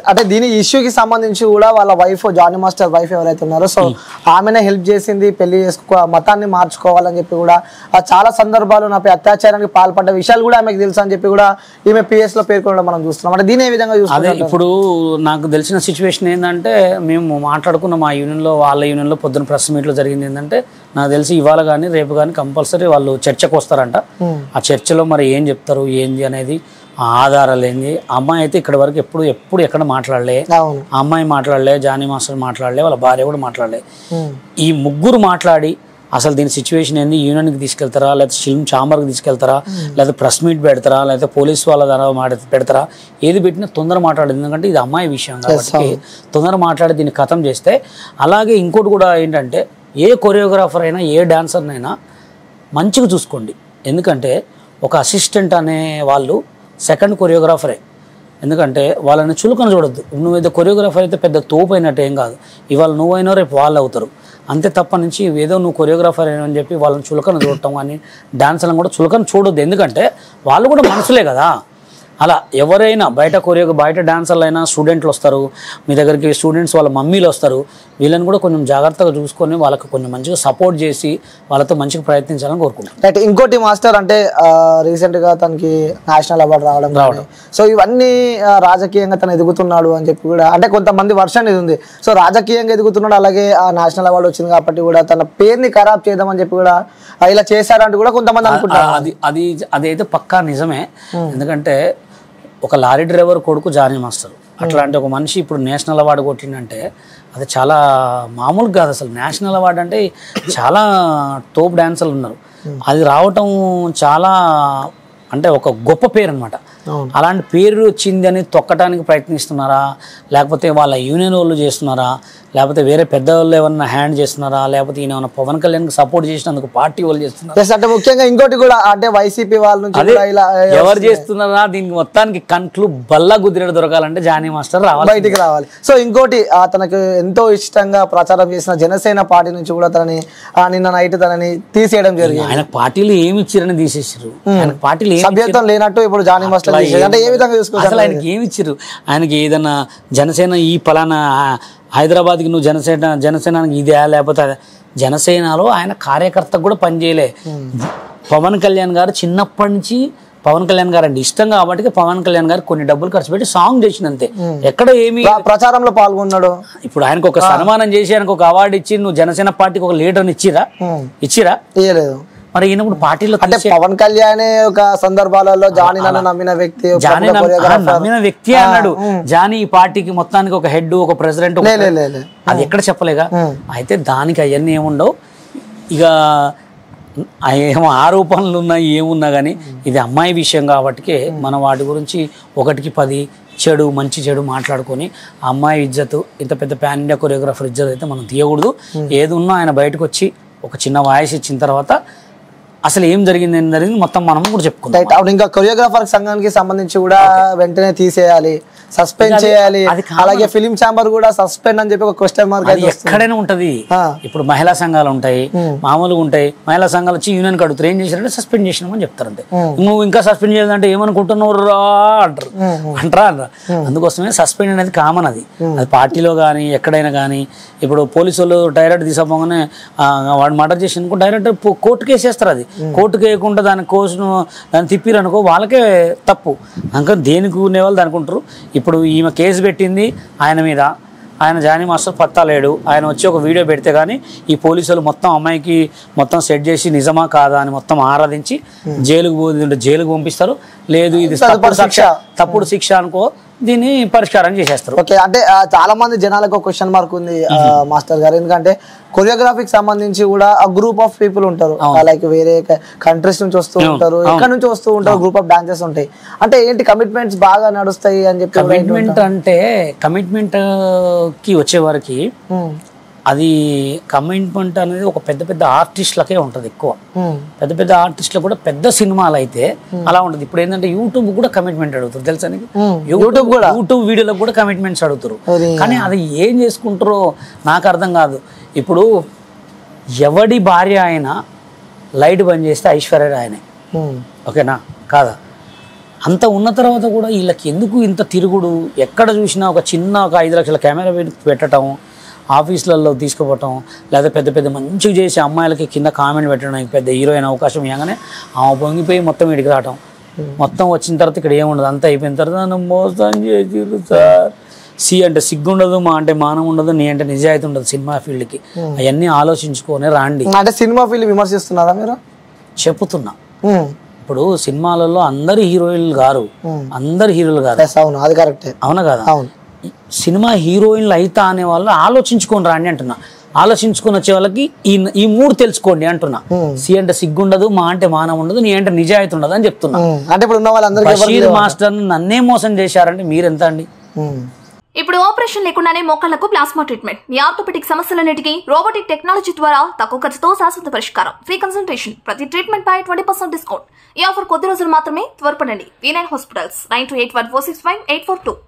అంటే దీని ఇష్యూకి సంబంధించి కూడా వాళ్ళ వైఫ్ జానీ మాస్టర్ వైఫ్ ఎవరైతే ఉన్నారో సో ఆమెనే హెల్ప్ చేసింది పెళ్లి చేసుకో మతాన్ని మార్చుకోవాలని చెప్పి కూడా ఆ చాలా సందర్భాలు నాపై అత్యాచారానికి పాల్పడ్డ విషయాలు కూడా ఆమెకు తెలుసు అని చెప్పి కూడా ఈమె పిఎస్ లో పేర్కొనడం మనం చూస్తున్నాం అంటే దీని ఏ విధంగా అదే చూస్తున్నాం ఇప్పుడు నాకు తెలిసిన సిచ్యువేషన్ ఏంటంటే మేము మాట్లాడుకున్న మా యూనియన్లో వాళ్ళ యూనియన్లో పొద్దున ప్రెస్ మీట్లో జరిగింది ఏంటంటే నాకు తెలిసి ఇవాళ కానీ రేపు కానీ కంపల్సరీ వాళ్ళు చర్చకు వస్తారంట ఆ చర్చలో మరి ఏం చెప్తారు ఏంది అనేది ఆ ఆధారాలు ఏంది ఆ అమ్మాయి అయితే ఇక్కడ వరకు ఎప్పుడు ఎప్పుడు ఎక్కడ మాట్లాడలే అవును ఆ అమ్మాయి మాట్లాడలే జానీ మాస్టర్ మాట్లాడలే వాళ్ళ భార్య కూడా మాట్లాడలే ఉమ్. ఈ ముగ్గురు మాట్లాడి అసలు దీని సిచ్యువేషన్ ఏంది యూనియన్కి తీసుకెళ్తారా లేకపోతే ఫిల్మ్ ఛాంబర్కి తీసుకెళ్తారా లేకపోతే ప్రెస్ మీట్ పెడతారా లేకపోతే పోలీస్ వాళ్ళ ద్వారా మాట్లా పెడతారా ఏది పెట్టినా తొందర మాట్లాడదు ఎందుకంటే ఇది అమ్మాయి విషయం కాబట్టి తొందర మాట్లాడి దీన్ని ఖతం చేస్తే అలాగే ఇంకోటి కూడా ఏంటంటే ఏ కొరియోగ్రాఫర్ అయినా ఏ డాన్సర్నైనా మంచిగా చూసుకోండి ఎందుకంటే ఒక అసిస్టెంట్ అనే వాళ్ళు సెకండ్ కొరియోగ్రాఫరే ఎందుకంటే వాళ్ళని చులకన చూడొద్దు నువ్వు ఏదో కొరియోగ్రాఫర్ అయితే పెద్ద తోపు అయినట్టు ఏం కాదు ఇవాళ నువ్వైనా రేపు వాళ్ళు అవుతారు అంతే తప్ప నుంచి ఏదో నువ్వు కొరియోగ్రాఫర్ అయినా అని చెప్పి వాళ్ళని చులకన చూడటం కానీ డాన్సర్లను కూడా చులకన చూడొద్దు ఎందుకంటే వాళ్ళు కూడా మనుషులే కదా అలా ఎవరైనా బయట కొరియో బయట డాన్సర్లు అయినా స్టూడెంట్లు వస్తారు మీ దగ్గరికి స్టూడెంట్స్ వాళ్ళ మమ్మీలు వస్తారు వీళ్ళని కూడా కొంచెం జాగ్రత్తగా చూసుకొని వాళ్ళకి కొంచెం మంచిగా సపోర్ట్ చేసి వాళ్ళతో మంచిగా ప్రయత్నించాలని కోరుకుంటాను రైట్ ఇంకోటి మాస్టర్ అంటే రీసెంట్ గా తనకి నేషనల్ అవార్డు రావడం రావడం సో ఇవన్నీ ఆ, రాజకీయంగా తను ఎదుగుతున్నాడు అని చెప్పి కూడా అంటే కొంతమంది వర్షన్ ఇది ఉంది సో రాజకీయంగా ఎదుగుతున్నాడు అలాగే ఆ నేషనల్ అవార్డు వచ్చింది కాబట్టి కూడా తన పేరుని ఖరాబ్ చేద్దామని చెప్పి కూడా ఆ, ఇలా చేశారంటూ కూడా కొంతమంది అనుకుంటారు అది అది అదైతే పక్కా నిజమే ఎందుకంటే ఒక లారీ డ్రైవర్ కొడుకు జానీ మాస్టర్ అట్లాంటి ఒక మనిషి ఇప్పుడు నేషనల్ అవార్డు కొట్టిండంటే అది చాలా మామూలు కాదు అసలు నేషనల్ అవార్డు అంటే చాలా తోపు డాన్సర్లు ఉన్నారు అది రావటం చాలా అంటే ఒక గొప్ప పేరు అనమాట అవును. అలాంటి పేరు వచ్చింది అని తొక్కటానికి ప్రయత్నిస్తున్నారా లేకపోతే వాళ్ళ యూనియన్ వాళ్ళు చేస్తున్నారా లేకపోతే వేరే పెద్ద వాళ్ళు ఏమన్నా హ్యాండ్ చేస్తున్నారా లేకపోతే ఈయన ఏమన్నా పవన్ కళ్యాణ్కి సపోర్ట్ చేసినందుకు పార్టీ వాళ్ళు చేస్తున్నారా ఎస్ అంటే ముఖ్యంగా ఇంకోటి కూడా అంటే వైసీపీ వాళ్ళ నుంచి అదే కూడా ఇలా ఎవరు చేస్తున్నారా దీనికి మొత్తానికి కంట్లు బల్లా గుద్దిరేడు దొరకాలంటే జానీ మాస్టర్ రావాలి బయటికి రావాలి సో ఇంకోటి ఆ, తనకు ఎంతో ఇష్టంగా ప్రచారం చేసిన జనసేన పార్టీ నుంచి కూడా తనని ఆ, నిన్న నైట్ తనని తీసేయడం జరిగింది ఆయన పార్టీలు ఏమి ఇచ్చారని తీసేసారు ఆయన పార్టీలు ఏమి సభ్యత్వం లేనట్టు ఇప్పుడు జానీ మాస్టర్ తీసేది. అంటే ఏ విధంగా చూసుకోవచ్చు అసలు ఆయనకి ఏమి ఇచ్చారు ఆయనకి ఏదన్నా జనసేన ఈ పలానా హైదరాబాద్కి నువ్వు జనసేన జనసేనానికి ఇదే లేకపోతే అదే. జనసేనలో ఆయన కార్యకర్త కూడా పనిచేయలే పవన్ కళ్యాణ్ గారు చిన్నప్పటి నుంచి పవన్ కళ్యాణ్ గారు అంటే ఇష్టం కాబట్టి పవన్ కళ్యాణ్ గారు కొన్ని డబ్బులు ఖర్చు పెట్టి సాంగ్ చేసిన అంతే ఎక్కడ ఏమి ప్ర- ప్రచారంలో పాల్గొన్నాడు ఇప్పుడు ఆయనకు ఒక సన్మానం చేసి ఆయనకు ఒక అవార్డు ఇచ్చి నువ్వు జనసేన పార్టీకి ఒక లీడర్ని ఇచ్చిరా ఇచ్చిరా ఇయ్యలేదు మరి ఈయన ఇప్పుడు పార్టీలో అంటే పవన్ కళ్యాణ్ ఒక సందర్భాలలో జానీ నన్ను నమ్మిన వ్యక్తి ఒక జానీ ప్రముఖ నమ్మి- choreographer. ఆ, నమ్మిన వ్యక్తి అన్నాడు జానీ ఈ పార్టీకి మొత్తానికి ఒక హెడ్ ఒక ప్రెసిడెంట్ లే, లే, లే, లే. అది ఎక్కడ చెప్పలేగా అయితే దానికి అవన్నీ ఏముండవు ఇక ఆ ఏమో ఆరోపణలు ఉన్నాయి ఏమున్నా కానీ ఇది అమ్మాయి విషయం కాబట్టి మనం వాటి గురించి ఒకటికి పది చెడు మంచి చెడు మాట్లాడుకొని ఆ అమ్మాయి ఇజ్జత్ ఇంత పెద్ద పాన్ ఇండియా కొరియోగ్రాఫర్ ఇజ్జత్ అయితే మనం తీయకూడదు ఏది ఉన్నా ఆయన బయటకు వచ్చి ఒక చిన్న వాయిస్ ఇచ్చిన తర్వాత అసలు ఏం జరిగింది ఏం జరిగింది మొత్తం మనం కూడా చెప్పుకుందాం రైట్ అవును ఇంకా కొరియోగ్రాఫర్ సంఘానికి సంబంధించి కూడా వెంటనే తీసేయాలి సస్పెండ్ చేయాలి అది అలాగే ఫిలిం ఛాంబర్ కూడా సస్పెండ్ అని చెప్పి ఒక క్వశ్చన్ మార్క్ అది ఎక్కడైనా ఉంటది ఆ. ఇప్పుడు మహిళా సంఘాలు ఉంటాయి మామూలుగా ఉంటాయి మహిళా సంఘాలు వచ్చి యూనియన్ అడుగుతారు ఏం చేశారంటే సస్పెండ్ చేసినామని చెప్తారు అంతే నువ్వు ఇంకా సస్పెండ్ చేయాలంటే ఏమనుకుంటున్నావు రా అంటారు అంటారా అనరా? అందుకోసమే సస్పెండ్ అనేది కామన్ అది అది పార్టీలో కానీ ఎక్కడైనా కానీ ఇప్పుడు పోలీసు వాళ్ళు డైరెక్ట్ తీసుకోగానే వాడు మర్డర్ చేసి అనుకో డైరెక్ట్ కోర్టుకి వేసేస్తారు అది కోర్టుకి వేయకుండా దాని కోసును దాన్ని తిప్పిరనుకో వాళ్ళకే తప్పు ఇంకా దేనికి ఉండే వాళ్ళు దానికి ఉంటారు ఇప్పుడు ఈమె కేసు పెట్టింది ఆయన మీద ఆయన జానీ మాస్టర్ పత్తా లేడు ఆయన వచ్చి ఒక వీడియో పెడితే కానీ ఈ పోలీసులు మొత్తం అమ్మాయికి మొత్తం సెట్ చేసి నిజమా కాదా అని మొత్తం ఆరాధించి జైలుకు పోతుంటే జైలుకు పంపిస్తారు లేదు ఇది తప్పుడు శిక్ష తప్పుడు శిక్ష అనుకో దీన్ని పరిష్కారం చేసేస్తారు ఓకే అంటే ఆ, చాలా మంది జనాలకు క్వశ్చన్ మార్క్ ఉంది ఆ, మాస్టర్ గారు ఎందుకంటే కొరియోగ్రఫీకి సంబంధించి కూడా ఆ గ్రూప్ ఆఫ్ పీపుల్ ఉంటారు లైక్ వేరే కంట్రీస్ నుంచి వస్తూ ఉంటారు ఎక్కడ నుంచి వస్తూ ఉంటారు గ్రూప్ ఆఫ్ డాన్సెస్ ఉంటాయి అంటే ఏంటి కమిట్మెంట్స్ బాగా నడుస్తాయి అని చెప్పి కూడా ఏంటి కమిట్మెంట్ అంటే కమిట్మెంట్ కి వచ్చే వారికి ఉమ్, అది కమిట్మెంట్ అనేది ఒక పెద్ద పెద్ద ఆర్టిస్టులకే ఉంటుంది ఎక్కువ ఉమ్, పెద్ద పెద్ద ఆర్టిస్టులు కూడా పెద్ద సినిమాలు అయితే అలా ఉంటుంది ఇప్పుడు ఏంటంటే యూట్యూబ్ కూడా కమిట్మెంట్ అడుగుతారు తెలుసా నీకు ఉమ్, యూట్యూబ్ కూడా యూట్యూబ్ వీడియోలకు కూడా కమిట్మెంట్స్ అడుగుతారు అది కానీ అది ఏం చేసుకుంటారో నాకు అర్థం కాదు ఇప్పుడు ఎవడి భార్య అయినా లైట్ బంద్ చేస్తే ఐశ్వర్య ఆయనే ఉమ్, ఓకేనా కాదా అంత ఉన్న తర్వాత కూడా వీళ్ళకి ఎందుకు ఇంత తిరుగుడు ఎక్కడ చూసినా ఒక చిన్న ఒక ఐదు లక్షల కెమెరా పెట్టి పెట్టడం ఆఫీసులలో తీసుకుపోవటం లేదా పెద్ద పెద్ద మంచిగా చేసి అమ్మాయిలకి కింద కామెంట్ పెట్టడానికి పెద్ద హీరోయిన్ అవకాశం ఇవ్వగానే ఆమె పొంగిపోయి మొత్తం ఇడికి రావటం మొత్తం వచ్చిన తర్వాత ఇక్కడ ఏముండదు అంతా అయిపోయిన తర్వాత నన్ను మోసం చేసిర్రు సార్ సి అంటే సిగ్గుండదు మా అంటే మానం ఉండదు నీ అంటే నిజాయితీ ఉండదు సినిమా ఫీల్డ్కి అవన్నీ ఆలోచించుకొని రాండి అంటే సినిమా ఫీల్డ్ విమర్శిస్తున్నారా మీరు చెప్పుతున్నా ఉమ్. ఇప్పుడు సినిమాలలో అందరు హీరోయిన్లు గారు అందరు హీరోలు గారు ఎస్ అవును అది కరెక్టే అవునా కదా అవును ఈ సినిమా హీరోయిన్లు అయితా అనే వాళ్ళు ఆలోచించుకొని రాండి అంటున్నా ఆలోచించుకొని వచ్చే వాళ్ళకి ఈ ఈ మూడు తెలుసుకోండి అంటున్నా సి అంటే సిగ్గుండదు మా అంటే మానం ఉండదు నీ అంటే నిజాయితీ ఉండదు అని చెప్తున్నా ఉమ్. అంటే ఇప్పుడు ఉన్న వాళ్ళందరికీ ఎవరికి బషీర్ మాస్టర్ నన్నే మోసం చేశారంటే మీరెంత అండి ఉమ్. ఇప్పుడు ఆపరేషన్ లేకుండానే మోకాళ్లకు ప్లాస్మా ట్రీట్మెంట్ మీ ఆర్థోపెటిక్ సమస్యలన్నిటికీ రోబోటిక్ టెక్నాలజీ ద్వారా తక్కువ ఖర్చుతో శాశ్వత పరిష్కారం ఫ్రీ కన్సల్టేషన్ ప్రతి ట్రీట్మెంట్ పై ట్వంటీ పర్సెంట్ డిస్కౌంట్ ఈ ఆఫర్ కొద్ది రోజులు మాత్రమే త్వరపడండి V nine hospitals nine two eight one four six five eight four two